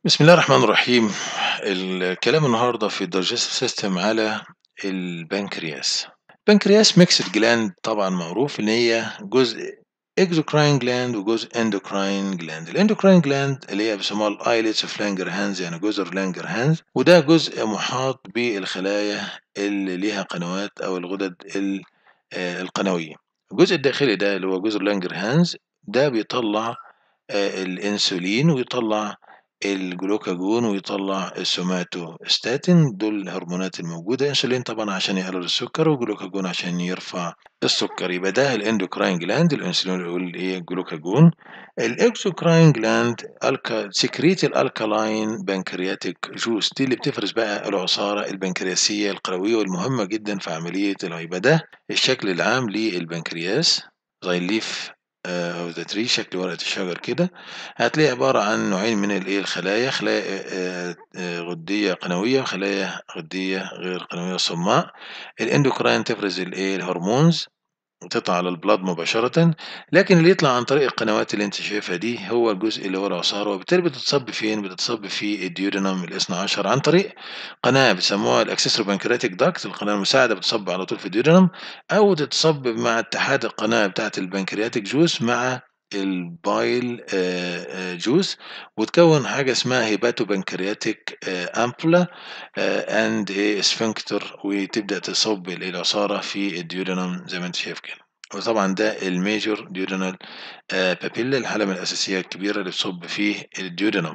بسم الله الرحمن الرحيم الكلام النهارده في الdigestive system على البنكرياس. البنكرياس mixed gland طبعًا معروف إن هي جزء exocrine gland وجزء endocrine gland. الendocrine gland اللي هي بيسموها الislets of Langerhans يعني جزر Langerhans وده جزء محاط بالخلايا اللي ليها قنوات أو الغدد ال آآ القنوية. الجزء الداخلي ده اللي هو جزر Langerhans ده بيطلّع آآ الأنسولين ويطلّع الجلوكاجون ويطلّع السوماتوستاتين دول الهرمونات الموجودة، أنسولين طبعًا عشان يقلل السكر وجلوكاجون عشان يرفع السكر، يبقى ده الendocrine gland الأنسولين والإيه الجلوكاجون. الexocrine gland alka secrete الalkaline pancreatic juice دي اللي بتفرز بقى العصارة البنكرياسية القلوية والمهمة جدًا في عملية الهضم. يبقى ده الشكل العام للبنكرياس زي الleaf آآ of the tree شكل ورقة الشجر كده، هتلاقيه عبارة عن نوعين من الإيه الخلايا، خلايا آآ آآ غدية قنوية وخلايا غدية غير قنوية صماء. الendocrine تفرز الإيه الهرمونز وتطلع على البلاد مباشرةً، لكن اللي يطلع عن طريق القنوات اللي أنت شايفها دي هو الجزء اللي هو العصارة وبالتالي بتتصب فين؟ بتتصب في الduodenum الاثنى عشر عن طريق قناة بيسموها الaccessory pancreatic duct القناة المساعدة بتصب على طول في الduodenum أو تتصب مع اتحاد القناة بتاعة البنكرياتيك juice مع البايل آآ آآ juice وتكوّن حاجة اسمها hepatopancreatic آآ ampulla آآ and إيه sphincter وتبدأ تصب ال العصارة في الduodenum زي ما أنت شايف كده. وطبعًا ده الmajor duodenal آآ papilla الحلمة الأساسية الكبيرة اللي بتصب في الduodenum.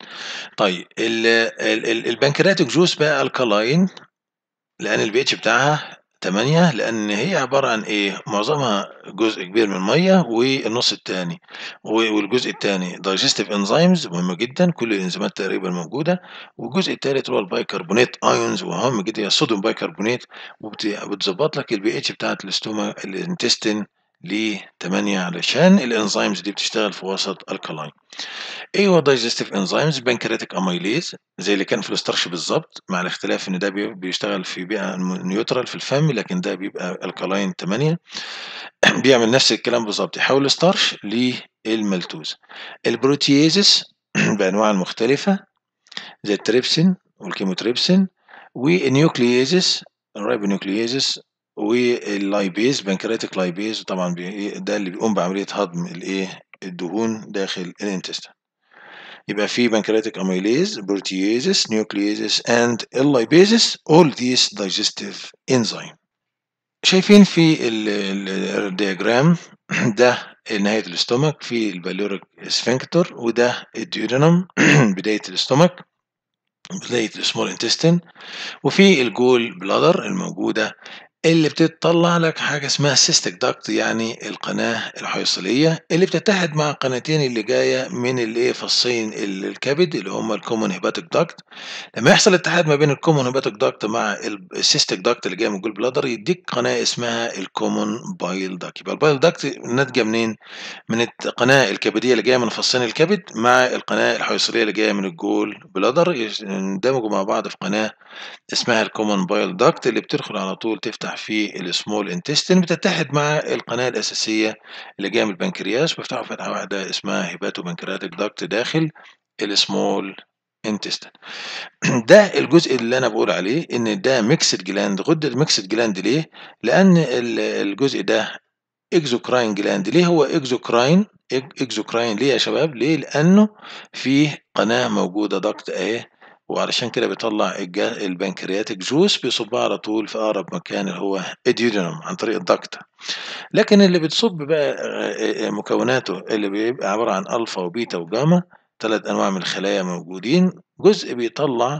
طيب ال ال ال البنكرياتيك juice بقى alkaline لأن الpH بتاعها 8 لأن هي عبارة عن إيه؟ معظمها جزء كبير من المَيّة والنُص التاني و والجزء التاني digestive enzymes مهمة جدًا كل الإنزيمات تقريبًا موجودة، والجزء التالت اللي هو البيكربونات ions ومهم جدًا هي الصوديوم بيكربونات وبت بتضبّط لك الpH بتاعة الاستوما الintestine ل8 علشان الenzymes دي بتشتغل في وسط alkaline. إيه هو digestive enzymes؟ pancreatic amylase زي اللي كان في الstarch بالضبط مع الاختلاف إن ده بي بيشتغل في بيئة neutral في الفم لكن ده بيبقى alkaline 8 بيعمل نفس الكلام بالضبط يحوّل الstarch للمالتوز. البروتيازس بأنواعها المختلفة زي التريبسين والكيموتريبسين والنيوكليازس الريبونيوكليازس واللايبيز pancreatic lipase طبعًا بي ده اللي بيقوم بعملية هضم الإيه الدهون داخل الintestine. يبقى في pancreatic amylase proteases nucleases and الlipases all these digestive enzyme. شايفين في ال ال الdiagram ده نهاية الاستومك في الpyloric sphincter وده الduodenum بداية الاستومك بداية الsmall intestine وفي الgall bladder الموجودة اللي بتطلّع لك حاجة اسمها cystic duct يعني القناة الحيصلية اللي بتتحد مع القناتين اللي جاية من الإيه فصين ال الكبد اللي هم الcommon hepatic duct لمّا يحصل اتحاد ما بين الcommon hepatic duct مع ال الcystic duct اللي جاية من الgall bladder يدّيك قناة اسمها الcommon bile duct يبقى الbile duct ناتجة منين؟ من القناة الكبدية اللي جاية من فصين الكبد مع القناة الحيصلية اللي جاية من الgall bladder يش يندمجوا مع بعض في قناة اسمها الcommon bile duct اللي بتدخل على طول تفتح في الsmall intestine بتتحد مع القناة الأساسية اللي جاية من البنكرياس بيفتحوا فتحة واحدة اسمها hepatopancreatic duct داخل الsmall intestine. ده الجزء اللي أنا باقول عليه إن ده mixed gland غدة mixed gland ليه؟ لأن ال الجزء ده exocrine gland ليه هو exocrine ex exocrine ليه يا شباب؟ ليه؟ لأنه فيه قناة موجودة duct أهي وعلشان كده بيطلّع الج البنكرياتيك juice بيصُبّها على طول في أقرب مكان اللي هو الduodenum عن طريق الduct. لكن اللي بتصُب بقى آآ مكوناته اللي بيبقى عبارة عن ألفا وبيتا وجاما 3 أنواع من الخلايا موجودين، جزء بيطلّع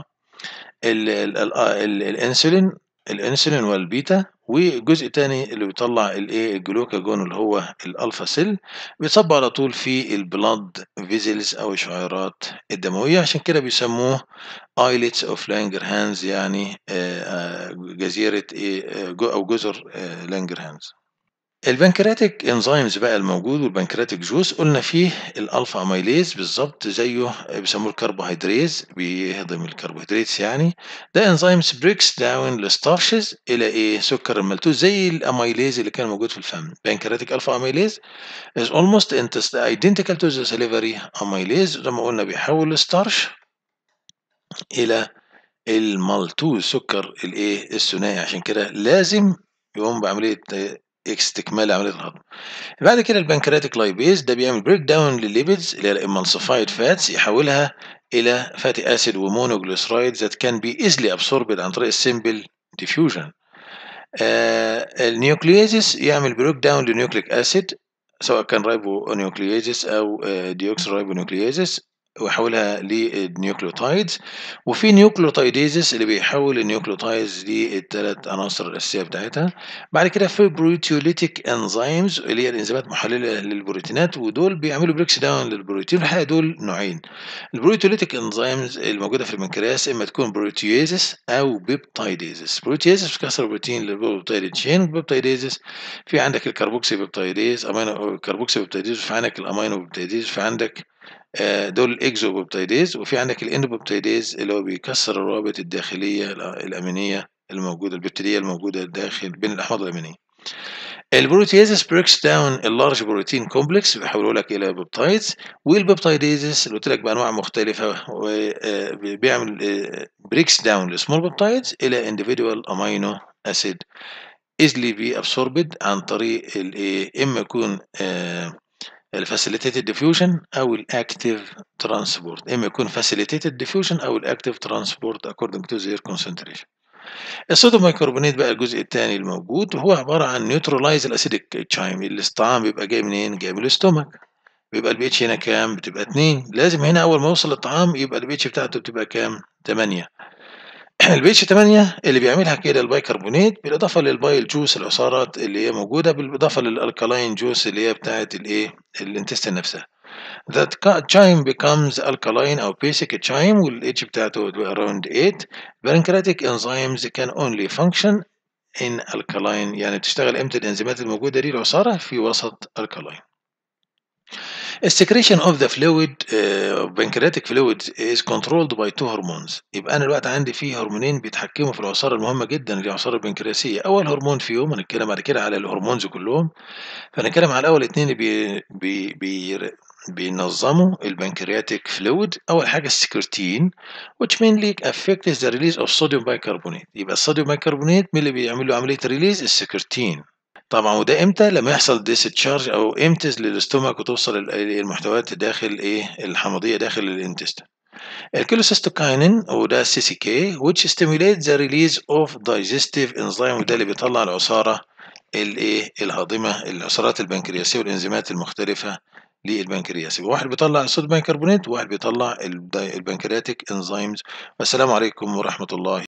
ال ال ال آه ال الأنسولين الأنسولين والبيتا وجزء تاني اللي بيطلّع الإيه الجلوكاجون اللي هو الألفا سيل بيتصب على طول في الblood vessels أو الشعيرات الدموية عشان كده بيسموه islets of Langerhans يعني آآ جزيرة إيه ج أو جزر آآ Langerhans. البنكرياتيك enzymes بقى الموجود والبنكرياتيك juice قُلنا فيه الألفا أميليز بالضبط زيه بيسموه الكربوهيدريز بيهضم الكربوهيدرات يعني، ده enzymes breaks down الstarches إلى إيه سكر المالتوز زي الأميليز اللي كان موجود في الفم. pancreatic alpha amylase is almost intest identical to the salivary amylase زي ما قُلنا بيحوّل الstarch إلى المالتوز سكر الإيه الثنائي عشان كده لازم يقوم بعملية استكمال عملية الهضم. بعد كده البنكرياتيك لايبيز ده بيعمل بريك داون للليبيدز اللي هي الامالسيفايد فاتس يحولها إلى فاتي أسيد ومونوجليسرايد that can be easily absorbed عن طريق السمبل diffusion. آه النيوكلييزس يعمل بريك داون لنيوكليك أسيد سواء كان رايبو نيوكلييزس أو ديوكسي رايبو نيوكلييزس ويحولها للنيوكليوتايدز وفي نيوكليوتايديزس اللي بيحول النيوكليوتايدز للثلاث عناصر الاساسيه بتاعتها بعد كده في بروتيوليتيك انزيمز اللي هي الانزيمات محلله للبروتينات ودول بيعملوا بريكس داون للبروتين في الحقيقه دول نوعين البروتيوليتيك انزيمز الموجوده في البنكرياس اما تكون بروتييزس او بيبتايديزس بروتييزس بتكسر البروتين للبيبتايد تشين بيبتايديزس في عندك الكربوكسي بيبتايديز امينو كربوكسي بيبتايديز في عندك الامينو بيبتايديز في عندك دول الاكزوبيبتيديز وفي عندك الاندوبيبتيديز اللي هو بيكسر الروابط الداخليه الامينيه الموجوده البكتيريه الموجوده داخل بين الاحماض الامينيه البروتيازيس بريكس داون اللارج بروتين كومبلكس بيحولوا لك الى بيبتايدز والبيبتايديزس اللي قلت لك بانواع مختلفه بيعمل بريكس داون لسمول بيبتايدز الى individual امينو اسيد easily be absorbed عن طريق الايه اما يكون الفاسيليتيتد ديفيوجن او الاكتيف ترانسبورت اما يكون فاسيليتيتد ديفيوجن او الاكتيف ترانسبورت according to their concentration الصوديوم بايكربونات بقى الجزء الثاني الموجود هو عباره عن نيوترلايز الاسيديك تشايم الطعام بيبقى جاي منين جاي من الاستومك بيبقى البي اتش هنا كام بتبقى 2 لازم هنا اول ما يوصل للطعام يبقى البي اتش بتاعته بتبقى كام 8 البي اتش 8 اللي بيعملها كده البايكربونات بالاضافه للبايل جوس العصارات اللي هي موجوده بالاضافه للالكالاين جوس اللي هي بتاعه الايه الانتستين نفسها that chyme becomes alkaline او basic chyme والاتش بتاعته around 8 pancreatic enzymes can only function in alkaline يعني بتشتغل امتى الانزيمات الموجوده دي العصاره في وسط alkaline السكريشن اوف ذا فلويد pancreatic fluid is controlled by two hormones يبقى انا الوقت عندي فيه هرمونين بيتحكموا في العصاره المهمه جدا اللي هي العصاره البنكرياسيه اول هرمون فيهم هنتكلم بعد كده على الهرمونز كلهم فنتكلم على الاول اتنين اللي بي بي بي بينظموا البنكرياتيك فلويد اول حاجه السكرتين which mainly affects the release of sodium bicarbonate يبقى الصوديوم بايكربونات مين اللي بيعمل له عمليه ريليز السكرتين طبعا وده امتى لما يحصل ديستشارج او امتز للاستومك وتوصل المحتويات داخل ايه الحمضيه داخل الانتستين الكيلوسيستوكاينين وده سي سي كي which stimulates the release of digestive enzyme وده اللي بيطلع العصاره الايه الهاضمه العصارات البنكرياسيه والانزيمات المختلفه للبنكرياس واحد بيطلع الصوديوم بايكربونات وواحد بيطلع البنكرياتيك انزيمز والسلام عليكم ورحمه الله